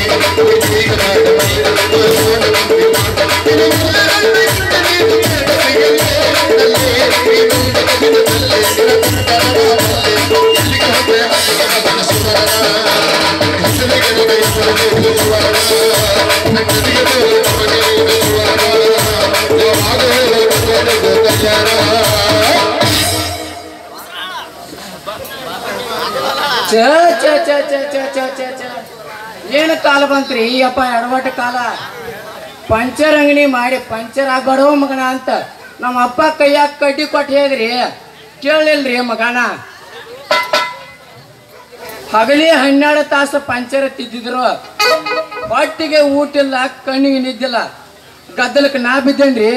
ಛ, ಛ, ಛ, ಛ, ಛ, ಛ, ಛ, ಛ. ಏನು ಕಾಲ ಬಂತ್ರಿ ಅಪ್ಪ ಎಡವಟ್ಟು ಕಾಲ ಪಂಚರ್ ಅಂಗಡಿ ಮಾಡಿ ಪಂಚರ್ ಆಗ್ಬಾಡೋ ಮಗನ ಅಂತ ನಮ್ಮ ಅಪ್ಪ ಕೈಯಾಗ ಕಡ್ಡಿ ಕೊಟ್ಟು ಹೇಳಿದ್ರಿ ಕೇಳಿಲ್ರಿ ಮಗನ ಹಗಲಿ ಹನ್ನೆರಡು ತಾಸು ಪಂಚರ್ ತಿದ್ದಿದ್ರು ಹೊಟ್ಟಿಗೆ ಊಟ ಇಲ್ಲ ಕಣ್ಣಿಗೆ ನಿದ್ದಿಲ್ಲ ಗದ್ದಲಕ್ಕೆ ನಾ ಬಿದ್ದೇನ್ರಿ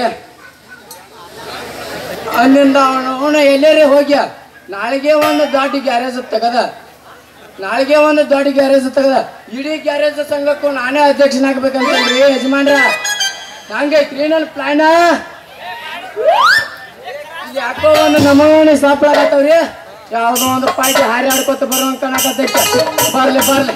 ಅಲ್ಲಿಂದ ಅವನು ಅವನು ಎಲ್ಲರೇ ಹೋಗ್ಯ ನಾಳೆಗೆ ಒಂದು ದೊಡ್ಡ ಗ್ಯಾರೇಜ್ ತೆಗದ ನಾಳೆಗೆ ಒಂದು ದೊಡ್ಡ ಗ್ಯಾರೇಜ್ ತೆಗದ ಇಡೀ ಗ್ಯಾರೇಜ್ ಸಂಘಕ್ಕೂ ನಾನೇ ಅಧ್ಯಕ್ಷನಾಗ್ಬೇಕಂತಂದ್ರಿ ಯಜಮಾನ್ರ ಹಂಗೈತ್ರಿ ನನ್ನ ಪ್ಲಾನ ಇಲ್ಲಿ ಯಾಕೋ ಒಂದು ನಮೂನಿ ಸಾಪ್ಲಾಗತ್ತವ್ರಿ ಯಾವುದೋ ಒಂದು ಪಾಯ್ಟಿ ಹಾರಿ ಆಡ್ಕೊತ ಬರುವಂಗ ಕಾಣಕತ್ತೈತೆ ಬರ್ಲಿ ಬರ್ಲಿ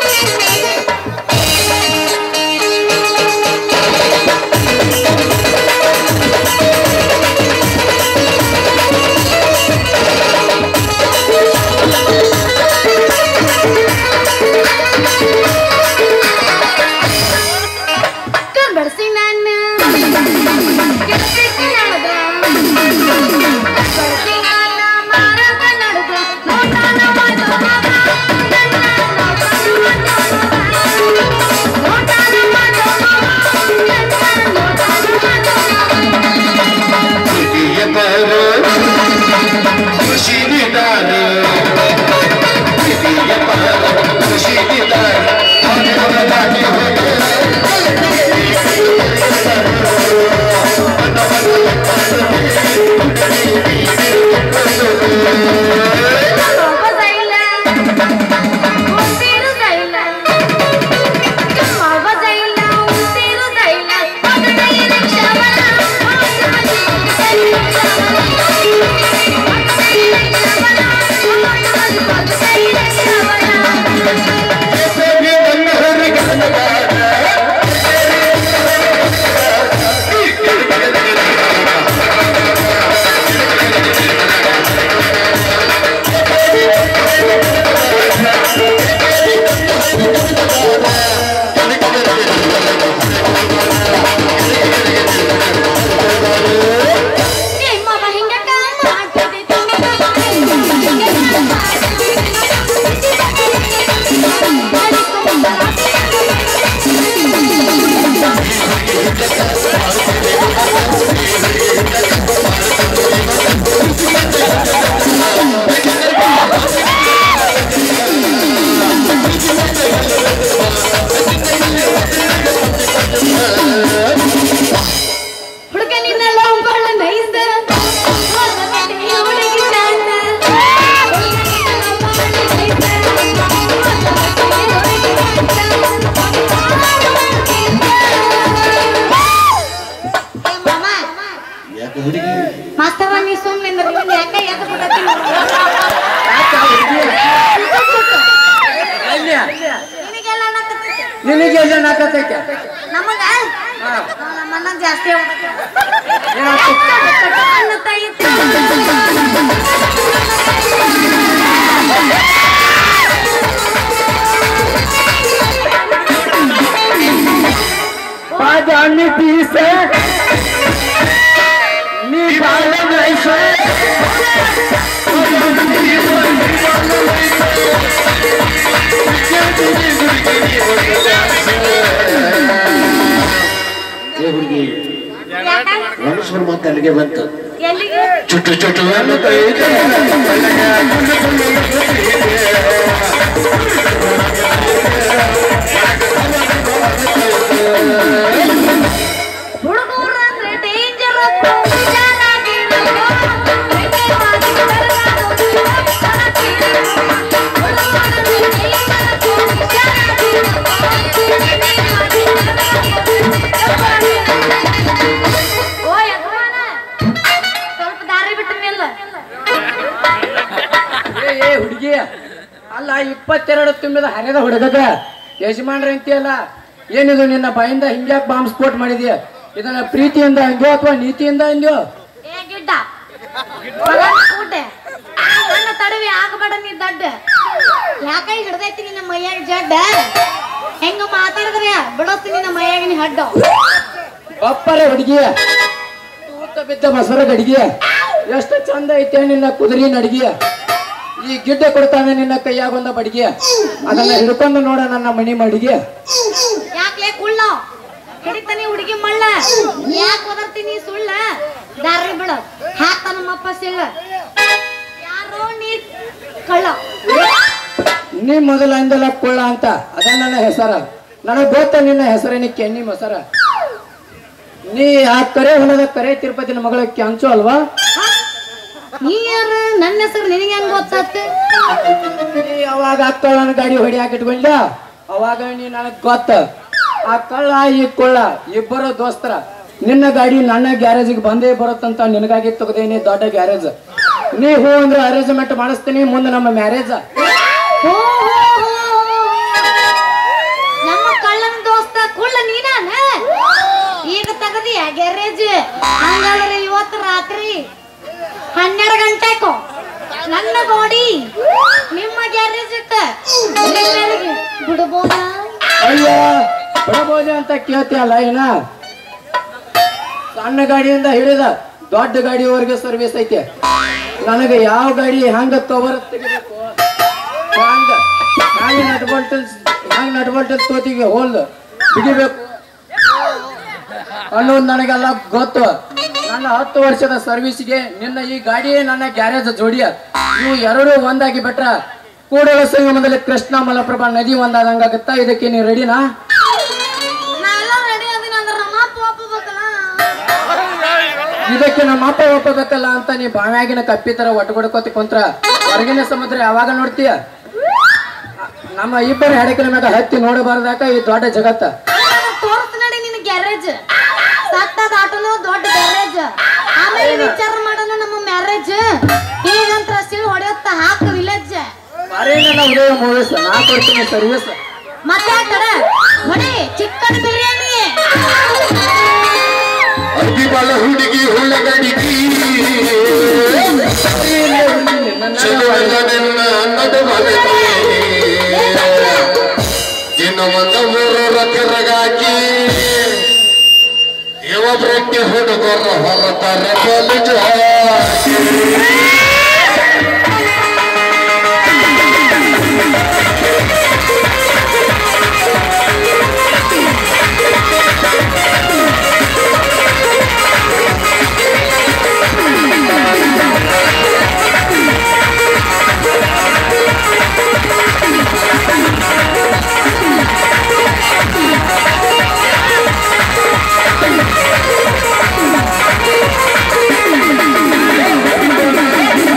ಕಬಡ್ಸಿ ನಾನು ಕೆತ್ತಿಸಿ ನಡೆದ ಕಬಡ್ಸಿ ನಾನು ಮಾರಾಟ ನಡೆದ ನೋಟಾನ ಮಾಡೋಣ ನೋಟಾನ ಮಾಡೋಣ ನೋಟಾನ ಮಾಡೋಣ ಖುಷಿ ನಿದಾನ ಖುಷಿ ನಿದಾನ ಒಬ್ಬ ಸೈಲ ಉಸಿರು ಸೈಲ ಒಬ್ಬ ಸೈಲ ಉಸಿರು ಸೈಲ ಮಗನಿಗೆ ಕ್ಷಮನ ನಿಮ್ಮವ ಹಿಂಗಕ ಹುಡುಗ ನಿನ್ನೆಲ್ಲ ಉಂಬಳ ನೈಸ್ ಹುಡುಗಿ ಯಾಕೆ ಹುಡುಗಿ ಮಾಸ್ತವ ನೀ ಸುಮ್ಮನೆ ಯಾಕ ಯಾಕ ಬಿಡತ್ತಿ ಎಲ್ಲಿ ನಿನಗೆಲ್ಲ ಅನ್ನಕತ್ತೈತೆ. ನಿನಗೆ ಎಲ್ಲ ನಾಕತ್ತೈತೆ ನಮಗ ಹಾ. ನಮ್ಮ ಅಣ್ಣ ಜಾಸ್ತಿ ಏನಾಗ್ತೈತೆ? ಪಾದಾನಿ ಪೀಸ ನೀ ಬಾಳ ನೈಸ ಏ ಹುಡುಗಿ ಮನುಷ್ಯರ ಮತ್ತೆ ಅಲ್ಲಿಗೆ ಬಂತು ಎಲ್ಲಿಗೆ ಚುಟ್ಟು ಚುಟ್ಟು ಅನ್ನುತ್ತೈತೆ ಹುಡುಗರು ಅಂದ್ರೆ ಡೇಂಜರ್ ಹುಡುಗರು ಏ ಏ ಹುಡುಗಿ ಅಲ್ಲ ಇಪ್ಪತ್ತೆರಡು ತುಂಬಿದ ಹರಿದ ಹುಡುಗದ ಯಜಮಾನ್ರ ಅಂತೀಯಲ್ಲ ಏನಿದು ನಿನ್ನ ಬಾಯಿಂದ ಹಿಂಗ್ಯಾಕ್ ಬಾಂಬ್ ಸ್ಫೋಟ್ ಮಾಡಿದ್ಯಾ ಇದನ್ನ ಪ್ರೀತಿಯಿಂದ ಅಂದ್ಯೋ ಅಥವಾ ನೀತಿಯಿಂದ ಅಂದ್ಯೋ ಏ ಗಿಡ್ಡ ಕೂಟೆ ನನ್ನ ತಡವಿ ಆಗಬೇಡ ನೀ ದಡ್ಡ ಯಾಕೈ ಹಿಡ್ದೈತಿ ನಿನ್ನ ಮೈಯಾಗ ಜಡ್ಡ ಹೆಂಗ ಮಾತಾಡಿದ್ರೆ ಬಿಡೋಸ್ತಿ ನಿನ್ನ ಮೈಯಾಗ ನೀ ಹಡ್ಡು ಬಪ್ಪರೆ ಹುಡುಗಿಯ ತೂತ ಬಿದ್ದ ಮೊಸರ ಗಡಿಗೆಯ ಎಷ್ಟು ಚಂದ ಐತೆ ನಿನ್ನ ಕುದುರಿ ನಡಿಗೆಯ ಈ ಗಿಡ್ಡ ಕೊಡ್ತಾನೆ ನಿನ್ನ ಕೈಯಾಗ ಒಂದ ಬಡಿಗೆಯ ಅದನ್ನ ಹಿಡ್ಕೊಂಡು ನೋಡ ನನ್ನ ಮಣಿ ಮಡಿಗೆ ಯಾಕ್ಲೆ ಕುಳ್ಳ ಹಿಡಿತಾನೆ ಹುಡುಗಿ ಮಳ್ಳ ಯಾಕೆ ಒದರ್ತೀನಿ ಸುಳ್ಳ ದಾರಿ ಬಿಡ ಹಾಕ್ತ ನಮ್ಮಪ್ಪ ಸಿಳ್ಳ ಯಾರೋ ನೀ ಕಳ್ಳ ನೀ ಮೊದಲ ಅಂದಲ್ಲ ಕೊಳ್ಳ ಅಂತ ಅದ ನನ್ನ ಹೆಸರ ನನಗ್ ಗೊತ್ತ ನಿನ್ನ ಹೆಸರೇನಿ ಕೆನ್ನಿ ಮೊಸರ ನೀ ಆ ಕರೆ ಹೊಲದ ಕರೆ ತಿರುಪತಿನ ಮಗಳ ಕ್ಯಾಂಚು ಅಲ್ವಾ ಹ? ನೀ ಯಾರು ನನ್ನ ಹೆಸರು ನಿನಗೆ ಹೆಂಗ್ ಗೊತ್ತಾತು ನೀ ಅವಾಗ ಆ ಕಳ್ಳನ ಗಾಡಿ ಹೊಡಿಯಾಕ ಇಟ್ಕೊಂಡ ಅವಾಗ ನೀ ನನಗ್ ಗೊತ್ತ ಆ ಕಳ್ಳ ಈ ಕೊಳ್ಳ ಇಬ್ಬರು ದೋಸ್ತರ ನಿನ್ನ ಗಾಡಿ ನನ್ನ ಗ್ಯಾರೇಜಿಗೆ ಬಂದೇ ಬರುತ್ತಂತ ನಿನಗಾಗಿ ತೆಗ್ದೇನಿ ದೊಡ್ಡ ಗ್ಯಾರೇಜ್ ನೀ ಹೂ ಅಂದ್ರೆ ಅರೇಂಜ್ಮೆಂಟ್ ಮಾಡಿಸ್ತೀನಿ ಮುಂದೆ ನಮ್ಮ ಮ್ಯಾರೇಜ್ ಹೋ, ಹೋ, ಹೋ, ಹೋ. ನಮ್ಮ ಕಳ್ಳನ ದೋಸ್ತ ಕುಳ್ಳ ನೀನಾನ ಈಗ ತಗದಿಯ ಗ್ಯಾರೇಜ್ ಹಂಗಾದ್ರೆ ಇವತ್ತು ರಾತ್ರಿ ಹನ್ನೆರಡು ಗಂಟೆಕು ನನ್ನ ಗೋಡಿ ನಿಮ್ಮ ಗ್ಯಾರೇಜ್ ಬಿಡಬೋದ ಅಯ್ಯ ಬಿಡಬಹುದು ಅಂತ ಕೇಳ್ತೀಯಲ್ಲ ಏನ ಸಣ್ಣ ಗಾಡಿಯಿಂದ ಹಿಡಿದ ದೊಡ್ಡ ಗಾಡಿವರೆಗೆ ಸರ್ವಿಸ್ ಐತೆ ನನಗೆ ಯಾವ ಗಾಡಿ ಹೆಂಗ ಕವರ್ ತೆಗಿಬೇಕು ಹಂಗ ಹ್ಯಾಂಗ ನಟ್ ಬಲ್ಟನ್ಸ್ ಹ್ಯಾಂಗ ನಟ್ ಬಲ್ಟನ್ಸ್ ತೋತಿಗೆ ಹೋಲ್ ಬಿಗಿಬೇಕು ಅನ್ನೋದು ನನಗೆಲ್ಲ ಗೊತ್ತು ನನ್ನ ಹತ್ತು ವರ್ಷದ ಸರ್ವಿಸ್ಗೆ ನಿನ್ನ ಈ ಗಾಡಿಯೇ ನನ್ನ ಗ್ಯಾರೇಜ್ ಜೋಡಿಯ ಇವು ಎರಡು ಒಂದಾಗಿ ಬಿಟ್ರ ಕೂಡಲ ಸಂಗಮದಲ್ಲಿ ಕೃಷ್ಣ ಮಲಪ್ರಭಾ ನದಿ ಒಂದಾದಂಗಾಗುತ್ತಾ ಇದಕ್ಕೆ ನೀವು ರೆಡಿನಾ ನಾನೆಲ್ಲ ರೆಡಿ ಅದೀನಿ ಅಂದ್ರೆ ನಮ್ಮ ಅಪ್ಪ ಒಪ್ಪಬೇಕಲ್ಲ ಇದಕ್ಕೆ ನಮ್ಮ ಅಪ್ಪ ಒಪ್ಪಬೇಕಲ್ಲ ಅಂತ ನೀ ಬಾವ್ಯಾಗಿನ ಕಪ್ಪಿ ತರ ಒಟ್ಟಗೊಡ್ಕೋತಿ ಕುಂತ್ರ ಹೊರಗಿನ ಸಮುದ್ರ ಯಾವಾಗ ನೋಡ್ತೀಯ ನಮ್ಮ ಇಬ್ಬರು ಹೆಡಕಿನ ಮ್ಯಾಗ ಹತ್ತಿ ನೋಡಬಾರ್ದಾಕ ಈ ದೊಡ್ಡ ಜಗತ್ತ ತೋರ್ಸ್ ನಡಿ ನಿನ್ನ ಗ್ಯಾರೇಜ್ ಸತ್ತದ ಆಟೋನು ದೊಡ್ಡ ಗ್ಯಾರೇಜ್ ಆಮೇಲೆ ವಿಚಾರ ಮಾಡೋಣ ನಮ್ಮ ಮ್ಯಾರೇಜ್ ಈಗಂತ್ರ ಸಿಲ್ ಹೊಡೆಯುತ್ತ ಹಾಕ ವಿಲೇಜ್ ಬಾರೇನ ಉದಯ ಮೂವೀಸ್ ನಾ ಕೊಡ್ತೀನಿ ಸರ್ವಿಸ್ ಮತ್ತೆ ಕಡ ಹೊಡಿ ಚಿಕನ್ ಬಿರಿಯಾನಿ ಅದ್ದಿಬಾಳ ಹುಡುಗಿ ಹುಳ್ಳಗಡಿಗಿ ಚಲುವೆಲ್ಲ ನಿನ್ನ ನಡುವಲಗಿ ಇನ್ನು ಒಂದ ಮೂರು ರಕರಗಾಗಿ ದೇವಬ್ರಕ್ಕೆ ಹುಡುಗರ ಹೊರತರ ಬಲು ¡Vamos!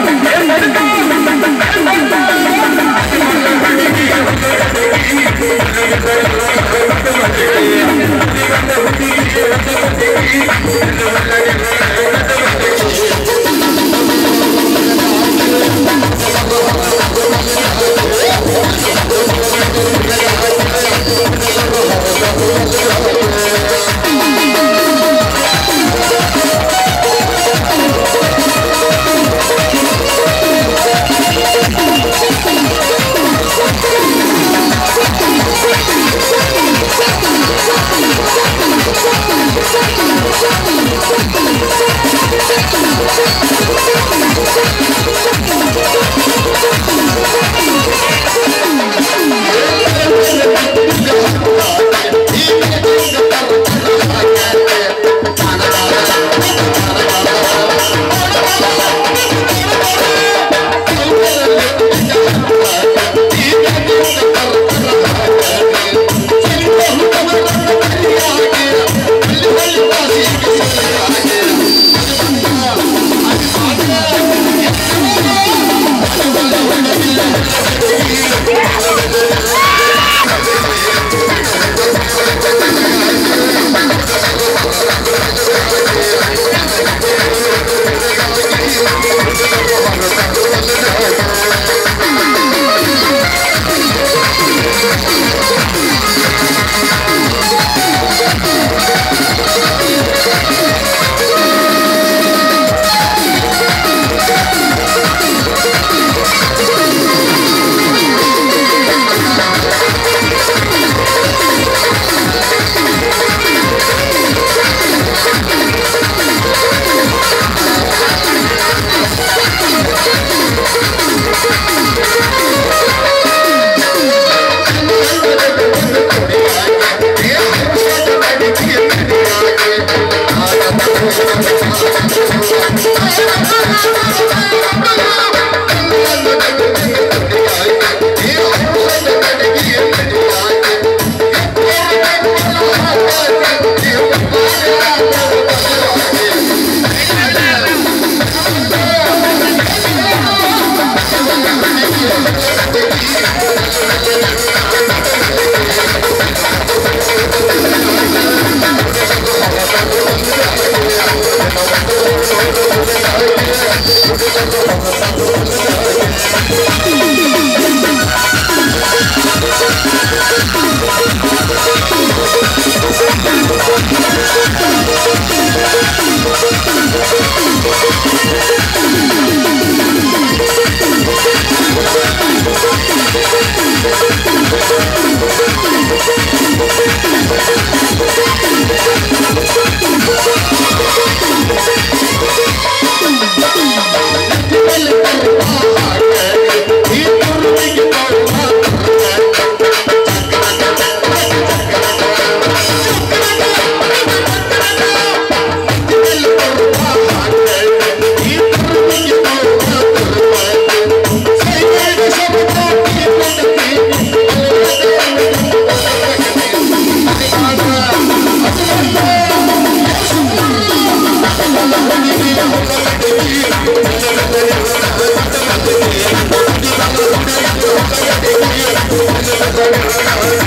Thank